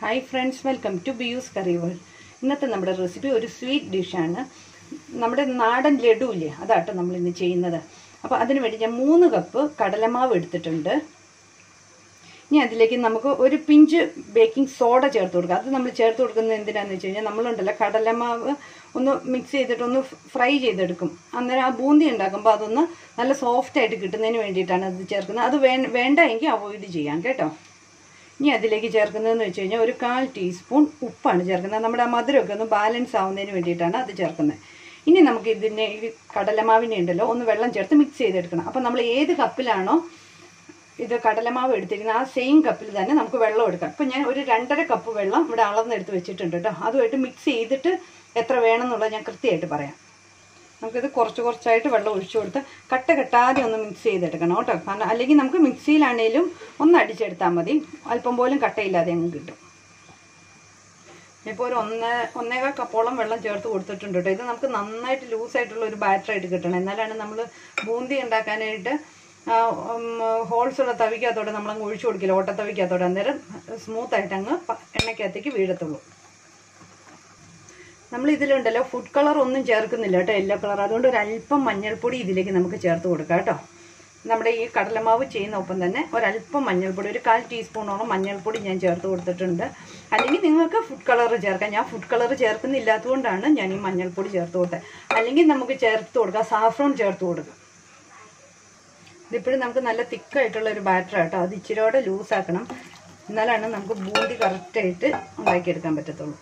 hi friends welcome to ബിയൂസ് curry world ഇന്നത്തെ നമ്മുടെ റെസിപ്പി ഒരു സ്വീറ്റ് ഡിഷാണ് നമ്മുടെ നാടൻ ലഡു ഇല്ലേ അതാട്ടോ നമ്മൾ ഇന്ന് ചെയ്യുന്നത് അപ്പോൾ അതിന് വേണ്ടി ഞാൻ മൂന്ന് കപ്പ് കടലമാവ് എടുത്തിട്ടുണ്ട് ഇനി അതിലേക്ക് നമുക്ക് ഒരു പിഞ്ച് ബേക്കിംഗ് സോഡ ചേർത്ത് കൊടുക്കുക അത് നമ്മൾ ചേർത്ത് കൊടുക്കുന്നത് എന്തിനാണെന്ന് വെച്ച് കഴിഞ്ഞാൽ നമ്മളുണ്ടല്ലോ കടലമാവ് ഒന്ന് മിക്സ് ചെയ്തിട്ട് ഒന്ന് ഫ്രൈ ചെയ്തെടുക്കും അന്നേരം ആ ബൂന്തി ഉണ്ടാക്കുമ്പോൾ അതൊന്ന് നല്ല സോഫ്റ്റ് ആയിട്ട് കിട്ടുന്നതിന് വേണ്ടിയിട്ടാണ് അത് ചേർക്കുന്നത് അത് വേ വേണ്ട എങ്കിൽ അവോയ്ഡ് ചെയ്യാം കേട്ടോ ഇനി അതിലേക്ക് ചേർക്കുന്നതെന്ന് വെച്ച് കഴിഞ്ഞാൽ ഒരു കാൽ ടീസ്പൂൺ ഉപ്പാണ് ചേർക്കുന്നത് നമ്മുടെ ആ മധുരമൊക്കെ ഒന്ന് ബാലൻസ് ആവുന്നതിന് വേണ്ടിയിട്ടാണ് അത് ചേർക്കുന്നത് ഇനി നമുക്ക് ഇതിനെ ഈ കടലമാവിനെ ഉണ്ടല്ലോ ഒന്ന് വെള്ളം ചേർത്ത് മിക്സ് ചെയ്തെടുക്കണം അപ്പോൾ നമ്മൾ ഏത് കപ്പിലാണോ ഇത് കടലമാവ് എടുത്തിരിക്കുന്നത് ആ സെയിം കപ്പിൽ തന്നെ നമുക്ക് വെള്ളം എടുക്കാം ഇപ്പം ഞാൻ ഒരു രണ്ടര കപ്പ് വെള്ളം ഇവിടെ അളന്നെടുത്ത് വെച്ചിട്ടുണ്ട് കേട്ടോ അതുമായിട്ട് മിക്സ് ചെയ്തിട്ട് എത്ര വേണമെന്നുള്ളത് ഞാൻ കൃത്യമായിട്ട് പറയാം നമുക്കിത് കുറച്ച് കുറച്ചായിട്ട് വെള്ളം ഒഴിച്ചു കൊടുത്ത് കട്ട കെട്ടാതെ ഒന്ന് മിക്സ് ചെയ്തെടുക്കണം കേട്ടോ കാരണം അല്ലെങ്കിൽ നമുക്ക് മിക്സിയിലാണേലും ഒന്ന് അടിച്ചെടുത്താൽ മതി അല്പം പോലും കട്ടയില്ലാതെ അങ്ങ് കിട്ടും ഇപ്പോൾ ഒരു ഒന്ന് ഒന്നേകാൽ കപ്പോളം വെള്ളം ചേർത്ത് കൊടുത്തിട്ടുണ്ട് കേട്ടോ ഇത് നമുക്ക് നന്നായിട്ട് ലൂസായിട്ടുള്ള ഒരു ബാറ്ററായിട്ട് കിട്ടണം എന്നാലാണ് നമ്മൾ ബൂന്തി ഉണ്ടാക്കാനായിട്ട് ഹോൾസ് ഉള്ള തവിക്കകത്തോടെ നമ്മളങ്ങ് ഒഴിച്ചു കൊടുക്കില്ല ഓട്ടത്തവിക്കകത്തോടെ അന്നേരം സ്മൂത്തായിട്ട് അങ്ങ് എണ്ണയ്ക്കകത്തേക്ക് വീഴത്തുള്ളൂ നമ്മൾ ഇതിലുണ്ടല്ലോ ഫുഡ് കളർ ഒന്നും ചേർക്കുന്നില്ല കേട്ടോ യെല്ലോ കളർ അതുകൊണ്ട് ഒരു അല്പം മഞ്ഞൾപ്പൊടി ഇതിലേക്ക് നമുക്ക് ചേർത്ത് കൊടുക്കാം കേട്ടോ നമ്മുടെ ഈ കടലമാവ് ചെയ്യുന്ന ഒപ്പം തന്നെ ഒരല്പം മഞ്ഞൾപ്പൊടി ഒരു കാൽ ടീസ്പൂണോളം മഞ്ഞൾപ്പൊടി ഞാൻ ചേർത്ത് കൊടുത്തിട്ടുണ്ട് അല്ലെങ്കിൽ നിങ്ങൾക്ക് ഫുഡ് കളർ ചേർക്കാം ഞാൻ ഫുഡ് കളർ ചേർക്കുന്നില്ലാത്തതുകൊണ്ടാണ് ഞാൻ ഈ മഞ്ഞൾപ്പൊടി ചേർത്ത് കൊടുത്തത് അല്ലെങ്കിൽ നമുക്ക് ചേർത്ത് കൊടുക്കാം സാഫ്രോൺ ചേർത്ത് കൊടുക്കാം ഇതിപ്പോഴും നമുക്ക് നല്ല തിക്കായിട്ടുള്ള ഒരു ബാറ്റർ കേട്ടോ അത് ഇച്ചിരിയോടെ ലൂസാക്കണം എന്നാലാണ് നമുക്ക് ബൂന്തി കറക്റ്റായിട്ട് ഉണ്ടാക്കിയെടുക്കാൻ പറ്റത്തുള്ളൂ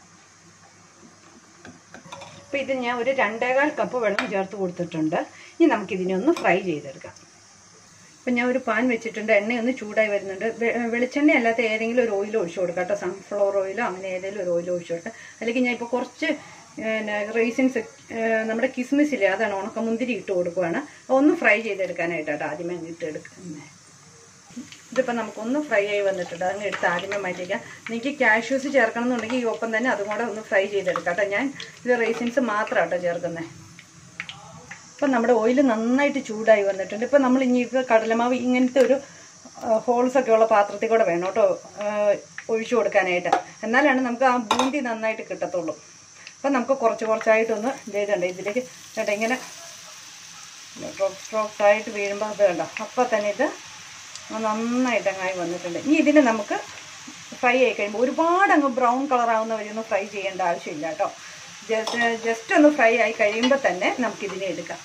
അപ്പോൾ ഇത് ഞാൻ ഒരു രണ്ടേകാൽ കപ്പ് വെള്ളം ചേർത്ത് കൊടുത്തിട്ടുണ്ട് ഇനി നമുക്കിതിനെ ഒന്ന് ഫ്രൈ ചെയ്തെടുക്കാം അപ്പം ഞാൻ ഒരു പാൻ വെച്ചിട്ടുണ്ട് എണ്ണയൊന്ന് ചൂടായി വരുന്നുണ്ട് വെളിച്ചെണ്ണ അല്ലാത്ത ഏതെങ്കിലും ഒരു ഓയിൽ ഒഴിച്ചു കൊടുക്കാം കേട്ടോ സൺഫ്ലവർ ഓയിലോ അങ്ങനെ ഏതെങ്കിലും ഒരു ഓയിൽ ഒഴിച്ചു കൊടുക്കാം അല്ലെങ്കിൽ ഞാൻ ഇപ്പോൾ കുറച്ച് പിന്നെ റേസിൻസ് നമ്മുടെ കിസ്മിസ് ഇല്ലേ അതാണ് ഉണക്കമുന്തിരി ഇട്ട് കൊടുക്കുവാണ് ഒന്ന് ഫ്രൈ ചെയ്തെടുക്കാനായിട്ടാണ് ആദ്യമേ അങ്ങ് ഇട്ട് എടുക്കുന്നത് ഇതിപ്പോൾ നമുക്കൊന്ന് ഫ്രൈ ആയി വന്നിട്ടുണ്ട് അങ്ങ് എടുത്ത് ആദ്യമേ മാറ്റിക്കാം നിങ്ങൾക്ക് കാഷ്യൂസ് ചേർക്കണം എന്നുണ്ടെങ്കിൽ ഈ ഒപ്പം തന്നെ അതും കൂടെ ഒന്ന് ഫ്രൈ ചെയ്തെടുക്കാം കേട്ടോ ഞാൻ ഇത് റേസിൻസ് മാത്രം കേട്ടോ ചേർക്കുന്നത് ഇപ്പം നമ്മുടെ ഓയിൽ നന്നായിട്ട് ചൂടായി വന്നിട്ടുണ്ട് ഇപ്പം നമ്മൾ ഇനി ഇത് കടലമാവ് ഇങ്ങനത്തെ ഒരു ഹോൾസ് ഒക്കെ ഉള്ള പാത്രത്തിൽ കൂടെ വേണം കേട്ടോ ഒഴിച്ചു കൊടുക്കാനായിട്ട് എന്നാലാണ് നമുക്ക് ആ ബൂന്തി നന്നായിട്ട് കിട്ടത്തുള്ളൂ അപ്പം നമുക്ക് കുറച്ച് കുറച്ചായിട്ടൊന്ന് ചെയ്തിട്ടുണ്ട് ഇതിലേക്ക് ചേട്ടാ ഇങ്ങനെ ഡ്രോപ്പ് സ്ട്രോക്സ് ആയിട്ട് വീഴുമ്പോൾ അത് കണ്ടോ അപ്പോൾ തന്നെ ഇത് നന്നായിട്ട് അങ്ങായി വന്നിട്ടുണ്ട് ഇനി ഇതിന് നമുക്ക് ഫ്രൈ ആയി കഴിയുമ്പോൾ ഒരുപാട് അങ്ങ് ബ്രൗൺ കളർ ആവുന്ന വരെയൊന്നും ഫ്രൈ ചെയ്യേണ്ട ആവശ്യമില്ല കേട്ടോ ജസ്റ്റ് ജസ്റ്റ് ഒന്ന് ഫ്രൈ ആയി കഴിയുമ്പോൾ തന്നെ നമുക്കിതിനെ എടുക്കാം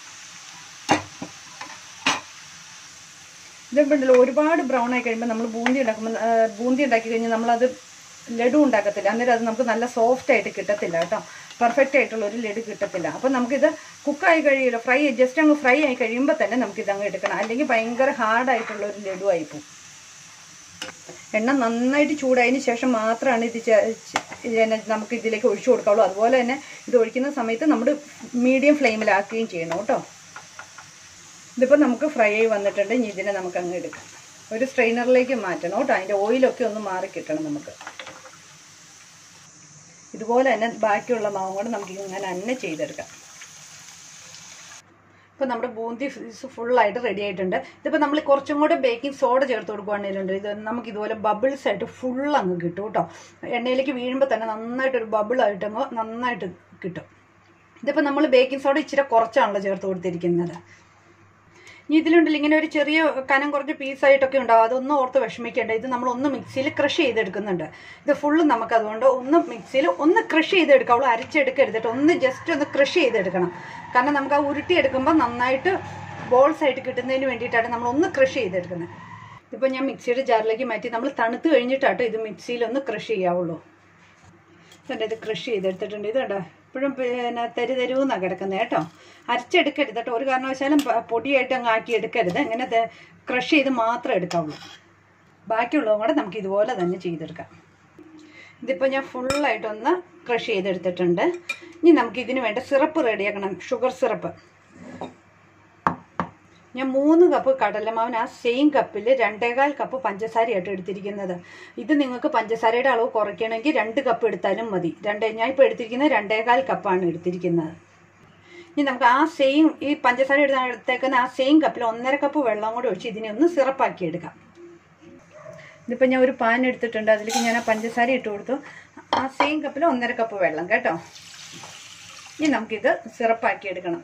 ഇതുണ്ടല്ലോ ഒരുപാട് ബ്രൗൺ ആയി കഴിയുമ്പോൾ നമ്മൾ ബൂന്തി ഉണ്ടാക്കുമ്പോൾ ബൂന്തി ഉണ്ടാക്കി കഴിഞ്ഞാൽ നമ്മളത് ലഡു ഉണ്ടാക്കത്തില്ല അന്നേരം അത് നമുക്ക് നല്ല സോഫ്റ്റ് ആയിട്ട് കിട്ടത്തില്ല കേട്ടോ പെർഫെക്റ്റ് ആയിട്ടുള്ള ഒരു ലഡു കിട്ടത്തില്ല അപ്പം നമുക്കിത് കുക്കായി കഴിയില്ല ഫ്രൈ ജസ്റ്റ് അങ്ങ് ഫ്രൈ ആയി കഴിയുമ്പോൾ തന്നെ നമുക്കിത് അങ്ങ് എടുക്കണം അല്ലെങ്കിൽ ഭയങ്കര ഹാർഡായിട്ടുള്ള ഒരു ലഡു ആയിപ്പോവും എണ്ണ നന്നായിട്ട് ചൂടായതിന് ശേഷം മാത്രമാണ് ഇത് നമുക്ക് ഇതിലേക്ക് ഒഴിച്ചു കൊടുക്കാവുള്ളൂ അതുപോലെ തന്നെ ഇത് ഒഴിക്കുന്ന സമയത്ത് നമ്മൾ മീഡിയം ഫ്ലെയിമിലാക്കുകയും ചെയ്യണം കേട്ടോ ഇതിപ്പോൾ നമുക്ക് ഫ്രൈ ആയി വന്നിട്ടുണ്ട് ഇനി ഇതിനെ നമുക്ക് അങ്ങ് എടുക്കാം ഒരു സ്ട്രെയിനറിലേക്ക് മാറ്റണം കേട്ടോ അതിൻ്റെ ഓയിലൊക്കെ ഒന്ന് മാറി കിട്ടണം നമുക്ക് ഇതുപോലെ തന്നെ ബാക്കിയുള്ള മാവും കൂടെ നമുക്ക് ഇങ്ങനെ തന്നെ ചെയ്തെടുക്കാം ഇപ്പോൾ നമ്മുടെ ബൂന്തി ഫുള്ളായിട്ട് റെഡി ആയിട്ടുണ്ട് ഇതിപ്പോൾ നമ്മൾ കുറച്ചും കൂടെ ബേക്കിംഗ് സോഡ ചേർത്ത് കൊടുക്കുകയാണെങ്കിലുണ്ട് ഇത് നമുക്ക് ഇതുപോലെ ബബിൾസ് ആയിട്ട് ഫുൾ അങ്ങ് കിട്ടും കേട്ടോ എണ്ണയിലേക്ക് വീഴുമ്പോൾ തന്നെ നന്നായിട്ടൊരു ബബിളായിട്ട് അങ്ങ് നന്നായിട്ട് കിട്ടും ഇതിപ്പോൾ നമ്മൾ ബേക്കിംഗ് സോഡ ഇച്ചിരി കുറച്ചാണല്ലോ ചേർത്ത് കൊടുത്തിരിക്കുന്നത് ഇനി ഇതിലുണ്ടല്ലോ ഇങ്ങനെ ഒരു ചെറിയ കനം കുറച്ച് പീസായിട്ടൊക്കെ ഉണ്ടാവും അതൊന്നും ഓർത്ത് വിഷമിക്കേണ്ട ഇത് നമ്മൾ ഒന്ന് മിക്സിയിൽ ക്രഷ് ചെയ്തെടുക്കുന്നുണ്ട് ഇത് ഫുള്ള് നമുക്ക് അതുകൊണ്ട് ഒന്ന് മിക്സിയിൽ ഒന്ന് ക്രഷ് ചെയ്തെടുക്കാവുള്ളൂ അരച്ചെടുക്കരുതിട്ട് ഒന്ന് ജസ്റ്റ് ഒന്ന് ക്രഷ് ചെയ്തെടുക്കണം കാരണം നമുക്ക് ആ ഉരുട്ടിയെടുക്കുമ്പോൾ നന്നായിട്ട് ബോൾസ് ആയിട്ട് കിട്ടുന്നതിന് വേണ്ടിയിട്ടാണ് നമ്മൾ ഒന്ന് ക്രഷ് ചെയ്തെടുക്കുന്നത് ഇപ്പോൾ ഞാൻ മിക്സിയുടെ ജാറിലേക്ക് മാറ്റി നമ്മൾ തണുത്ത് കഴിഞ്ഞിട്ടാട്ടോ ഇത് മിക്സിയിൽ ഒന്ന് ക്രഷ് ചെയ്യാവുള്ളൂ ഇതുണ്ട് ഇത് ക്രഷ് ചെയ്തെടുത്തിട്ടുണ്ട് ഇത് കേട്ടോ ഇപ്പോഴും പിന്നെ തരി തരുവെന്നാണ് കിടക്കുന്നത് കേട്ടോ അരച്ചെടുക്കരുത് കേട്ടോ ഒരു കാരണവശാലും പൊടിയായിട്ട് അങ്ങ് ആക്കി എടുക്കരുത് ഇങ്ങനെ ക്രഷ് ചെയ്ത് മാത്രം എടുക്കാവുള്ളൂ ബാക്കിയുള്ളതും കൂടെ നമുക്ക് ഇതുപോലെ തന്നെ ചെയ്തെടുക്കാം ഇതിപ്പോൾ ഞാൻ ഫുള്ളായിട്ടൊന്ന് ക്രഷ് ചെയ്തെടുത്തിട്ടുണ്ട് ഇനി നമുക്ക് ഇതിന് വേണ്ട സിറപ്പ് റെഡിയാക്കണം ഷുഗർ സിറപ്പ് ഞാൻ മൂന്ന് കപ്പ് കടലമാവിന് ആ സെയിം കപ്പിൽ രണ്ടേകാൽ കപ്പ് പഞ്ചസാരയായിട്ട് എടുത്തിരിക്കുന്നത് ഇത് നിങ്ങൾക്ക് പഞ്ചസാരയുടെ അളവ് കുറയ്ക്കണമെങ്കിൽ രണ്ട് കപ്പ് എടുത്താലും മതി രണ്ട് ഞാൻ ഇപ്പോൾ എടുത്തിരിക്കുന്നത് രണ്ടേകാൽ കപ്പാണ് എടുത്തിരിക്കുന്നത് ഇനി നമുക്ക് ആ സെയിം ഈ പഞ്ചസാര എടുത്തേക്കുന്ന ആ സെയിം കപ്പിൽ ഒന്നര കപ്പ് വെള്ളം കൂടെ ഒഴിച്ച് ഇതിനെ ഒന്ന് സിറപ്പാക്കി എടുക്കാം ഇതിപ്പോൾ ഞാൻ ഒരു പാൻ എടുത്തിട്ടുണ്ട് അതിലേക്ക് ഞാൻ ആ പഞ്ചസാര ഇട്ട് കൊടുത്തു ആ സെയിം കപ്പിൽ ഒന്നര കപ്പ് വെള്ളം കേട്ടോ ഇനി നമുക്കിത് സിറപ്പാക്കി എടുക്കണം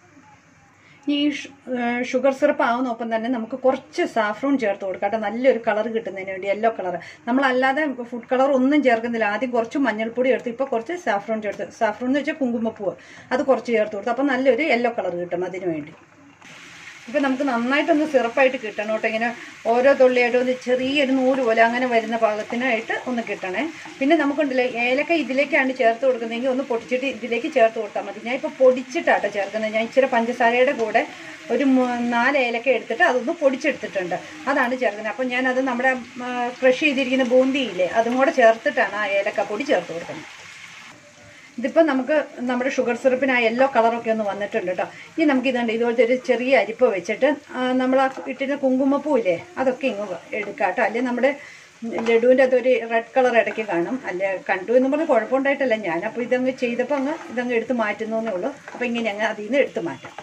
ഈ ഷു- ഏഹ് ഷുഗർ സിറപ്പ് ആവുന്നൊപ്പം തന്നെ നമുക്ക് കുറച്ച് സാഫ്രോൺ ചേർത്ത് കൊടുക്കാം കേട്ടോ നല്ലൊരു കളർ കിട്ടുന്നതിന് വേണ്ടി യെല്ലോ കളർ നമ്മളല്ലാതെ ഫുഡ് കളർ ഒന്നും ചേർക്കുന്നില്ല ആദ്യം കുറച്ച് മഞ്ഞൾപ്പൊടി ചേർത്ത് ഇപ്പോൾ കുറച്ച് സാഫ്രോൺ ചേർത്ത് സാഫ്രോൺ എന്ന് വെച്ചാൽ കുങ്കുമപ്പൂവ് അത് കുറച്ച് ചേർത്ത് കൊടുത്തു അപ്പം നല്ലൊരു യെല്ലോ കളർ കിട്ടും അതിന് വേണ്ടി ഇപ്പം നമുക്ക് നന്നായിട്ടൊന്ന് സിറപ്പായിട്ട് കിട്ടണം കേട്ടോ ഇങ്ങനെ ഓരോ തുള്ളിയായിട്ട് ഒന്ന് ചെറിയൊരു നൂല് പോലെ അങ്ങനെ വരുന്ന പാകത്തിനായിട്ട് ഒന്ന് കിട്ടണേ പിന്നെ നമുക്കുണ്ടല്ലോ ഏലക്ക ഇതിലേക്കാണ് ചേർത്ത് കൊടുക്കുന്നതെങ്കിൽ ഒന്ന് പൊടിച്ചിട്ട് ഇതിലേക്ക് ചേർത്ത് കൊടുത്താൽ മതി ഞാൻ ഇപ്പോൾ പൊടിച്ചിട്ടാട്ടോ ചേർക്കുന്നത് ഞാൻ ഇച്ചിരി പഞ്ചസാരയുടെ കൂടെ ഒരു മൂ- നാല് ഏലക്ക എടുത്തിട്ട് അതൊന്ന് പൊടിച്ചെടുത്തിട്ടുണ്ട് അതാണ് ചേർക്കുന്നത് അപ്പം ഞാനത് നമ്മുടെ ക്രഷ് ചെയ്തിരിക്കുന്ന ബൂന്തിയില്ലേ അതും കൂടെ ചേർത്തിട്ടാണ് ആ ഏലക്ക പൊടി ചേർത്ത് കൊടുക്കുന്നത് ഇതിപ്പോൾ നമുക്ക് നമ്മുടെ ഷുഗർ സിറപ്പിന് ആ യെല്ലോ കളറൊക്കെ ഒന്ന് വന്നിട്ടുണ്ട് കേട്ടോ ഇനി നമുക്ക് ഇതുണ്ട് ഇതുപോലത്തെ ഒരു ചെറിയ അരിപ്പ വെച്ചിട്ട് നമ്മൾ ആ ഇട്ടിരുന്ന കുങ്കുമപ്പൂ ഇല്ലേ അതൊക്കെ ഇങ്ങ് എടുക്കാം കേട്ടോ അല്ലെങ്കിൽ നമ്മുടെ ലഡുവിൻ്റെ അകത്തൊരു റെഡ് കളർ ഇടയ്ക്ക് കാണും അല്ലെ കണ്ടു എന്ന് പറഞ്ഞ് കുഴപ്പമുണ്ടായിട്ടല്ല ഞാനപ്പോൾ ഇതങ്ങ് ചെയ്തപ്പോൾ അങ്ങ് ഇതങ്ങ് എടുത്ത് മാറ്റുന്നു എന്നേ ഉള്ളൂ അപ്പോൾ ഇങ്ങനെ അങ്ങ് അതിൽ നിന്ന് എടുത്ത് മാറ്റാം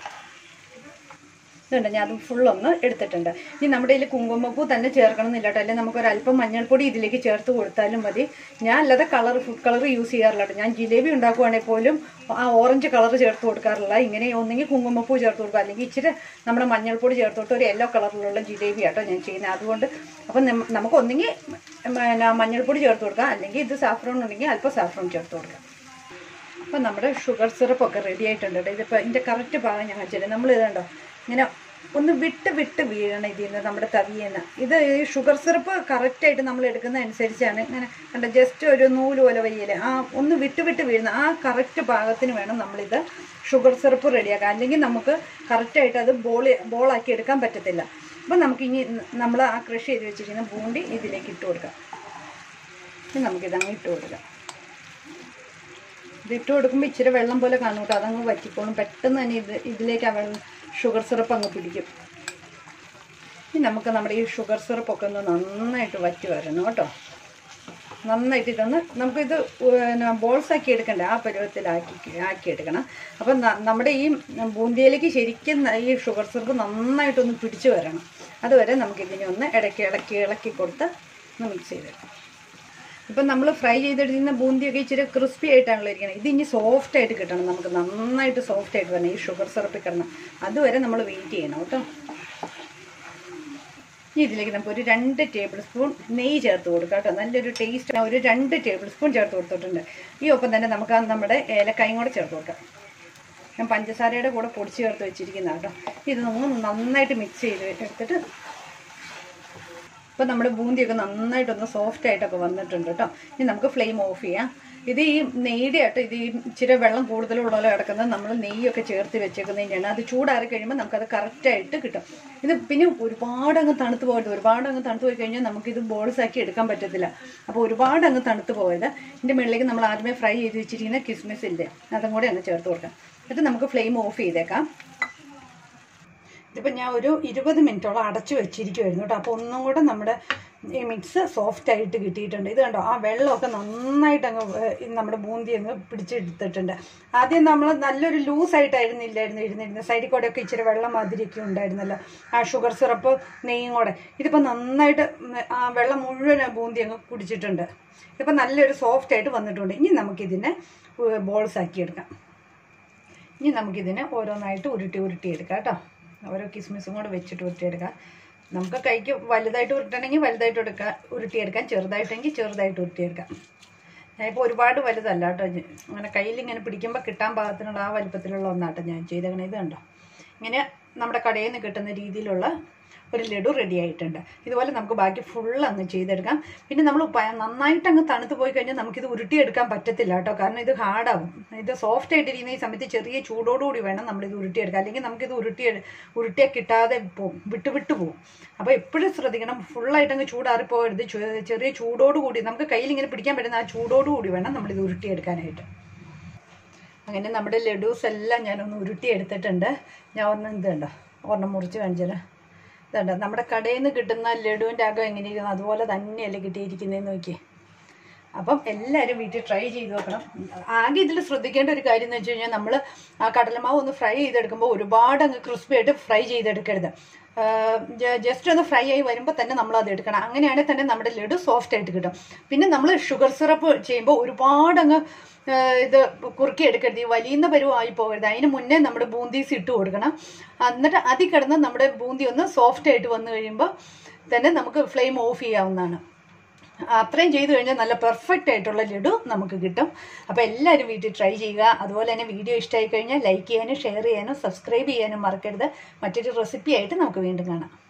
ഇതുണ്ട് ഞാൻ അത് ഫുള്ളൊന്ന് എടുത്തിട്ടുണ്ട് ഇനി നമ്മുടെ ഇതിൽ കുങ്കുമപ്പൂ തന്നെ ചേർക്കണം എന്നില്ല കേട്ടോ അല്ലെങ്കിൽ നമുക്കൊരു അല്പം മഞ്ഞൾപ്പൊടി ഇതിലേക്ക് ചേർത്ത് കൊടുത്താലും മതി ഞാൻ അല്ലാതെ കളർ ഫുഡ് കളർ യൂസ് ചെയ്യാറില്ല കേട്ടോ ഞാൻ ജിലേബി ഉണ്ടാക്കുവാണെങ്കിൽ പോലും ആ ഓറഞ്ച് കളർ ചേർത്ത് കൊടുക്കാറില്ല ഇങ്ങനെ ഒന്നെങ്കിൽ കുങ്കുമപ്പൂ ചേർത്ത് കൊടുക്കുക അല്ലെങ്കിൽ ഇച്ചിരി നമ്മുടെ മഞ്ഞൾപ്പൊടി ചേർത്ത് കൊടുത്ത് ഒരു യെല്ലോ കളറിലുള്ള ജിലേബി ആട്ടോ ഞാൻ ചെയ്യുന്നത് അതുകൊണ്ട് അപ്പം നം- നമുക്ക് ഒന്നെങ്കിൽ പിന്നെ മഞ്ഞൾപ്പൊടി ചേർത്ത് കൊടുക്കാം അല്ലെങ്കിൽ ഇത് സാഫ്രോൺ ഉണ്ടെങ്കിൽ അല്പം സാഫ്രോൺ ചേർത്ത് കൊടുക്കാം അപ്പം നമ്മുടെ ഷുഗർ സിറപ്പൊക്കെ റെഡി ആയിട്ടുണ്ട് കേട്ടോ ഇതിപ്പോൾ ഇതിൻ്റെ കറക്റ്റ് ഭാഗം ഞാൻ വെച്ചിട്ട് നമ്മൾ ഇതുണ്ടോ ഇങ്ങനെ ഒന്ന് വിട്ട് വിട്ട് വീഴണം ഇതിൽ നിന്ന് നമ്മുടെ തവിയിൽ നിന്ന് ഇത് ഈ ഷുഗർ സിറപ്പ് കറക്റ്റായിട്ട് നമ്മൾ എടുക്കുന്ന അനുസരിച്ചാണ് ഇങ്ങനെ കണ്ട ജസ്റ്റ് ഒരു നൂല് പോലെ വയ്യല്ലേ ആ ഒന്ന് വിട്ട് വിട്ട് വീഴുന്ന ആ കറക്റ്റ് പാകത്തിന് വേണം നമ്മളിത് ഷുഗർ സിറപ്പ് റെഡിയാക്കാം അല്ലെങ്കിൽ നമുക്ക് കറക്റ്റായിട്ട് അത് ബോൾ ബോളാക്കി എടുക്കാൻ പറ്റത്തില്ല അപ്പം നമുക്ക് ഇനി നമ്മൾ ആ കൃഷി ചെയ്ത് വെച്ചിരിക്കുന്ന ബൂണ്ടി ഇതിലേക്ക് ഇട്ട് കൊടുക്കാം ഇനി നമുക്കിതങ്ങ് ഇട്ട് കൊടുക്കാം ഇതിട്ട് കൊടുക്കുമ്പോൾ ഇച്ചിരി വെള്ളം പോലെ കാണും കേട്ടോ അതങ്ങ് വറ്റിക്കോളും പെട്ടെന്ന് തന്നെ ഇത് ഇതിലേക്ക് ആ വെള്ളം ഷുഗർ സിറപ്പ് അങ്ങ് പിടിക്കും ഇനി നമുക്ക് നമ്മുടെ ഈ ഷുഗർ സിറപ്പൊക്കെ ഒന്ന് നന്നായിട്ട് വറ്റി വരണം കേട്ടോ നന്നായിട്ട് ഇതൊന്ന് നമുക്കിത് പിന്നെ ബോൾസ് ആക്കി എടുക്കണ്ടേ ആ പരുവത്തിലാക്കി ആക്കി എടുക്കണം അപ്പം ന- നമ്മുടെ ഈ ബൂന്തിയിലേക്ക് ശരിക്കും ന- ഈ ഷുഗർ സിറപ്പ് നന്നായിട്ടൊന്ന് പിടിച്ചു വരണം അതുവരെ നമുക്കിതിനെ ഒന്ന് ഇടയ്ക്ക് ഇളക്കി ഇളക്കി കൊടുത്ത് ഒന്ന് മിക്സ് ചെയ്തെടുക്കാം ഇപ്പം നമ്മൾ ഫ്രൈ ചെയ്തെടുക്കുന്ന ബൂന്തിയൊക്കെ ഇച്ചിരി ക്രിസ്പി ആയിട്ടാണല്ലോ ഇരിക്കുന്നത് ഇത് ഇനി സോഫ്റ്റ് ആയിട്ട് കിട്ടണം നമുക്ക് നന്നായിട്ട് സോഫ്റ്റ് ആയിട്ട് വരണം ഈ ഷുഗർ സിറപ്പിൽ കിടണം അതുവരെ നമ്മൾ വെയിറ്റ് ചെയ്യണം കേട്ടോ ഇനി ഇതിലേക്ക് നമുക്ക് ഒരു രണ്ട് ടേബിൾ സ്പൂൺ നെയ്യ് ചേർത്ത് കൊടുക്കാം കേട്ടോ നല്ലൊരു ടേസ്റ്റ് ഒരു രണ്ട് ടേബിൾ സ്പൂൺ ചേർത്ത് കൊടുത്തിട്ടുണ്ട് ഈ ഒപ്പം തന്നെ നമുക്ക് ആ നമ്മുടെ ഏലക്കായും കൂടെ ചേർത്ത് കൊടുക്കാം ഞാൻ പഞ്ചസാരയുടെ കൂടെ പൊടിച്ച് ചേർത്ത് വെച്ചിരിക്കുന്ന കേട്ടോ ഇത് നമ്മൾ നന്നായിട്ട് മിക്സ് ചെയ്ത് എടുത്തിട്ട് ഇപ്പം നമ്മുടെ ബൂന്തിയൊക്കെ നന്നായിട്ടൊന്ന് സോഫ്റ്റ് ആയിട്ടൊക്കെ വന്നിട്ടുണ്ട് കേട്ടോ ഇനി നമുക്ക് ഫ്ലെയിം ഓഫ് ചെയ്യാം ഇത് ഈ നെയ്യുടെ ആയിട്ട് ഇത് ഈ ഇച്ചിരി വെള്ളം കൂടുതലുള്ള പോലെ കിടക്കുന്നത് നമ്മൾ നെയ്യൊക്കെ ചേർത്ത് വെച്ചേക്കുന്നതിനാണ് അത് ചൂടാറി കഴിയുമ്പോൾ നമുക്കത് കറക്റ്റായിട്ട് കിട്ടും ഇത് പിന്നെ ഒരുപാട് അങ്ങ് തണുത്ത് പോകരുത് ഒരുപാട് അങ്ങ് തണുത്ത് പോയി കഴിഞ്ഞാൽ നമുക്കിത് ബോൾസ് ആക്കി എടുക്കാൻ പറ്റത്തില്ല അപ്പോൾ ഒരുപാട് അങ്ങ് തണുത്ത് പോകരുത് ഇതിൻ്റെ മുകളിലേക്ക് നമ്മൾ ആദ്യമേ ഫ്രൈ ചെയ്ത് വെച്ചിരിക്കുന്ന കിസ്മിസ് ഇല്ലേ അതും കൂടെ അങ്ങ് ചേർത്ത് കൊടുക്കാം എന്നിട്ട് നമുക്ക് ഫ്ലെയിം ഓഫ് ചെയ്തേക്കാം ഇതിപ്പോൾ ഞാൻ ഒരു ഇരുപത് മിനിറ്റോളം അടച്ചു വെച്ചിരിക്കുമായിരുന്നു കേട്ടോ അപ്പോൾ ഒന്നും കൂടെ നമ്മുടെ ഈ മിക്സ് സോഫ്റ്റ് ആയിട്ട് കിട്ടിയിട്ടുണ്ട് ഇത് കണ്ടോ ആ വെള്ളമൊക്കെ നന്നായിട്ട് അങ്ങ് വേ- ഈ നമ്മുടെ ബൂന്തി അങ്ങ് പിടിച്ചെടുത്തിട്ടുണ്ട് ആദ്യം നമ്മൾ നല്ലൊരു ലൂസായിട്ടായിരുന്നു ഇല്ലായിരുന്നു ഇരുന്നിരുന്നത് സൈഡിൽ കൂടെയൊക്കെ ഇച്ചിരി വെള്ളം മാതിരിയൊക്കെ ഉണ്ടായിരുന്നല്ലോ ആ ഷുഗർ സിറപ്പ് നെയ്യും കൂടെ ഇതിപ്പോൾ നന്നായിട്ട് ഉം ആ വെള്ളം മുഴുവൻ ആ ബൂന്തി അങ്ങ് കുടിച്ചിട്ടുണ്ട് ഇതിപ്പോൾ നല്ലൊരു സോഫ്റ്റ് ആയിട്ട് വന്നിട്ടുണ്ട് ഇനി നമുക്കിതിനെ ബോൾസ് ആക്കി എടുക്കാം ഇനി നമുക്കിതിനെ ഓരോന്നായിട്ട് ഉരുട്ടി ഉരുട്ടി എടുക്കാം കേട്ടോ ഓരോ കിസ്മിസും കൂടെ വെച്ചിട്ട് ഉരുട്ടിയെടുക്കാം നമുക്ക് കൈക്ക് വലുതായിട്ട് ഉരുട്ടണമെങ്കിൽ വലുതായിട്ട് എടുക്കാം ഉരുട്ടിയെടുക്കാം ചെറുതായിട്ടെങ്കിൽ ചെറുതായിട്ട് ഉരുട്ടിയെടുക്കാം ഞാനിപ്പോൾ ഒരുപാട് വലുതല്ല കേട്ടോ ഇത് അങ്ങനെ കയ്യിൽ ഇങ്ങനെ പിടിക്കുമ്പോൾ കിട്ടാൻ പാകത്തിനുള്ള ആ വലുപ്പത്തിലുള്ള ഒന്നാട്ടോ ഞാൻ ചെയ്തേക്കണേ ഇത് കണ്ടോ ഇങ്ങനെ നമ്മുടെ കടയിൽ നിന്ന് കിട്ടുന്ന രീതിയിലുള്ള ഒരു ലഡു റെഡി ആയിട്ടുണ്ട് ഇതുപോലെ നമുക്ക് ബാക്കി ഫുൾ അങ്ങ് ചെയ്തെടുക്കാം പിന്നെ നമ്മൾ നന്നായിട്ട് അങ്ങ് തണുത്ത് പോയി കഴിഞ്ഞാൽ നമുക്കിത് ഉരുട്ടിയെടുക്കാൻ പറ്റത്തില്ല കേട്ടോ കാരണം ഇത് ഹാർഡാവും ഇത് സോഫ്റ്റ് ആയിട്ടിരിക്കുന്ന ഈ സമയത്ത് ചെറിയ ചൂടോടുകൂടി വേണം നമ്മളിത് ഉരുട്ടിയെടുക്കാൻ അല്ലെങ്കിൽ നമുക്കിത് ഉരുട്ടി ഉരുട്ടിയെ കിട്ടാതെ പോവും വിട്ട് വിട്ട് പോവും അപ്പോൾ എപ്പോഴും ശ്രദ്ധിക്കണം ഫുള്ളായിട്ട് അങ്ങ് ചൂടാറിപ്പോകരുത് ചെ- ചെറിയ ചൂടോടുകൂടി നമുക്ക് കയ്യിൽ ഇങ്ങനെ പിടിക്കാൻ പറ്റുന്ന ആ ചൂടോടുകൂടി വേണം നമ്മളിത് ഉരുട്ടിയെടുക്കാനായിട്ട് അങ്ങനെ നമ്മുടെ ലഡൂസ് എല്ലാം ഞാനൊന്ന് ഉരുട്ടി എടുത്തിട്ടുണ്ട് ഞാൻ ഒന്ന് ഇത് കണ്ടോ ഒരെണ്ണം മുറിച്ച് കാണിച്ചാൽ ഇതുണ്ട് നമ്മുടെ കടയിൽ നിന്ന് കിട്ടുന്ന ലഡുവിൻ്റെ അകം എങ്ങനെയിരിക്കുന്നു അതുപോലെ തന്നെയല്ലേ കിട്ടിയിരിക്കുന്നതെന്ന് നോക്കി അപ്പം എല്ലാവരും വീട്ടിൽ ട്രൈ ചെയ്ത് നോക്കണം ആകെ ഇതിൽ ശ്രദ്ധിക്കേണ്ട ഒരു കാര്യം എന്ന് വെച്ച് കഴിഞ്ഞാൽ നമ്മൾ ആ കടലമാവ് ഒന്ന് ഫ്രൈ ചെയ്തെടുക്കുമ്പോൾ ഒരുപാട് അങ്ങ് ക്രിസ്പി ആയിട്ട് ഫ്രൈ ചെയ്തെടുക്കരുത് ജസ്റ്റ് ഒന്ന് ഫ്രൈ ആയി വരുമ്പോൾ തന്നെ നമ്മൾ അത് എടുക്കണം അങ്ങനെയാണെങ്കിൽ തന്നെ നമ്മുടെ ലഡു സോഫ്റ്റ് ആയിട്ട് കിട്ടും പിന്നെ നമ്മൾ ഷുഗർ സിറപ്പ് ചെയ്യുമ്പോൾ ഒരുപാട് അങ്ങ് ആ, ഇത് കുറുക്കി എടുക്കരുത് ഈ വലിയുന്ന പരുവമായി പോകരുത് അതിന് മുന്നേ നമ്മുടെ ബൂന്തീസ് ഇട്ട് കൊടുക്കണം എന്നിട്ട് അതിൽ കിടന്ന് നമ്മുടെ ബൂന്തി ഒന്ന് സോഫ്റ്റ് ആയിട്ട് വന്നു കഴിയുമ്പോൾ തന്നെ നമുക്ക് ഫ്ലെയിം ഓഫ് ചെയ്യാവുന്നതാണ് അത്രയും ചെയ്തു കഴിഞ്ഞാൽ നല്ല പെർഫെക്റ്റ് ആയിട്ടുള്ള ലഡു നമുക്ക് കിട്ടും അപ്പോൾ എല്ലാവരും വീട്ടിൽ ട്രൈ ചെയ്യുക അതുപോലെ തന്നെ വീഡിയോ ഇഷ്ടമായി കഴിഞ്ഞാൽ ലൈക്ക് ചെയ്യാനും ഷെയർ ചെയ്യാനും സബ്സ്ക്രൈബ് ചെയ്യാനും മറക്കരുത് മറ്റൊരു റെസിപ്പി ആയിട്ട് നമുക്ക് വീണ്ടും കാണാം